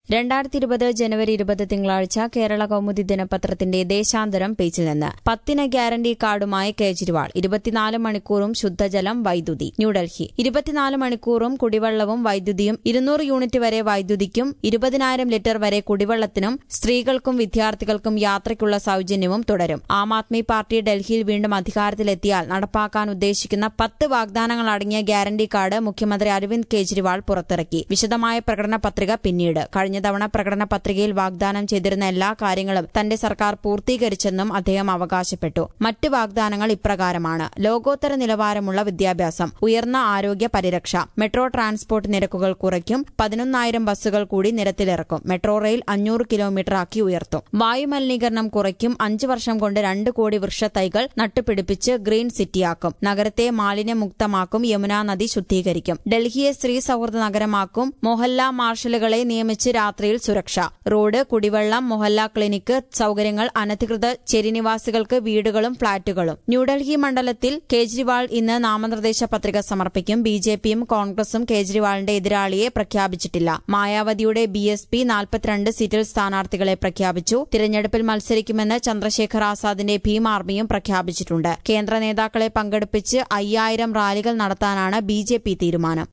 രണ്ടായിരത്തി ഇരുപത് ജനുവരി ഇരുപത് തിങ്കളാഴ്ച കേരള കൗമുദി ദിനപത്രത്തിന്റെ ദേശാന്തരം പേജിൽ നിന്ന് പത്തിന് ഗ്യാരണ്ടി കാർഡുമായി കേജ്രിവാൾ ഇരുപത്തിനാല് മണിക്കൂറും ശുദ്ധജലം വൈദ്യുതി ന്യൂഡൽഹി ഇരുപത്തിനാല് മണിക്കൂറും കുടിവെള്ളവും വൈദ്യുതിയും ഇരുന്നൂറ് യൂണിറ്റ് വരെ വൈദ്യുതിക്കും ഇരുപതിനായിരം ലിറ്റർ വരെ കുടിവെള്ളത്തിനും സ്ത്രീകൾക്കും വിദ്യാർത്ഥികൾക്കും യാത്രയ്ക്കുള്ള സൌജന്യവും തുടരും ആം ആദ്മി പാർട്ടി ഡൽഹിയിൽ വീണ്ടും അധികാരത്തിലെത്തിയാൽ നടപ്പാക്കാൻ ഉദ്ദേശിക്കുന്ന പത്ത് വാഗ്ദാനങ്ങൾ അടങ്ങിയ ഗ്യാരണ്ടി കാർഡ് മുഖ്യമന്ത്രി അരവിന്ദ് കെജ്രിവാൾ പുറത്തിറക്കി വിശദമായ പ്രകടന പത്രിക പിന്നീട് കഴിഞ്ഞ തവണ പ്രകടന പത്രികയിൽ വാഗ്ദാനം ചെയ്തിരുന്ന എല്ലാ കാര്യങ്ങളും തന്റെ സർക്കാർ പൂർത്തീകരിച്ചെന്നും അദ്ദേഹം അവകാശപ്പെട്ടു മറ്റ് വാഗ്ദാനങ്ങൾ ഇപ്രകാരമാണ് ലോകോത്തര നിലവാരമുള്ള വിദ്യാഭ്യാസം ഉയർന്ന ആരോഗ്യ പരിരക്ഷ മെട്രോ ട്രാൻസ്പോർട്ട് നിരക്കുകൾ കുറയ്ക്കും പതിനൊന്നായിരം ബസ്സുകൾ കൂടി നിരത്തിലിറക്കും മെട്രോ റെയിൽ അഞ്ഞൂറ് കിലോമീറ്റർ ആക്കി ഉയർത്തും വായുമലിനീകരണം കുറയ്ക്കും അഞ്ചു വർഷം കൊണ്ട് രണ്ട് കോടി വൃക്ഷത്തൈകൾ നട്ടുപിടിപ്പിച്ച് ഗ്രീൻ സിറ്റിയാക്കും നഗരത്തെ മാലിന്യമുക്തമാക്കും യമുനാ നദി ശുദ്ധീകരിക്കും ഡൽഹിയെ സ്ത്രീ സൌഹൃദ നഗരമാക്കും മൊഹല്ല മാർഷലുകളെ നിയമിച്ച് രാത്രിയിൽ സുരക്ഷ റോഡ് കുടിവെള്ളം മൊഹല്ല ക്ലിനിക്ക് സൌകര്യങ്ങൾ അനധികൃത ചെരിനിവാസികൾക്ക് വീടുകളും ഫ്ളാറ്റുകളും ന്യൂഡൽഹി മണ്ഡലത്തിൽ കേജ്രിവാൾ ഇന്ന് നാമനിർദ്ദേശ പത്രിക സമർപ്പിക്കും ബി ജെ പിയും കോൺഗ്രസും കേജ്രിവാളിന്റെ എതിരാളിയെ പ്രഖ്യാപിച്ചിട്ടില്ല മായാവതിയുടെ ബി എസ് പി നാൽപ്പത്തിരണ്ട് സീറ്റിൽ സ്ഥാനാർത്ഥികളെ പ്രഖ്യാപിച്ചു തിരഞ്ഞെടുപ്പിൽ മത്സരിക്കുമെന്ന് ചന്ദ്രശേഖർ ആസാദിന്റെ ഭീം ആർമിയും പ്രഖ്യാപിച്ചിട്ടുണ്ട് കേന്ദ്ര നേതാക്കളെ പങ്കെടുപ്പിച്ച് അയ്യായിരം റാലികൾ നടത്താനാണ് ബി തീരുമാനം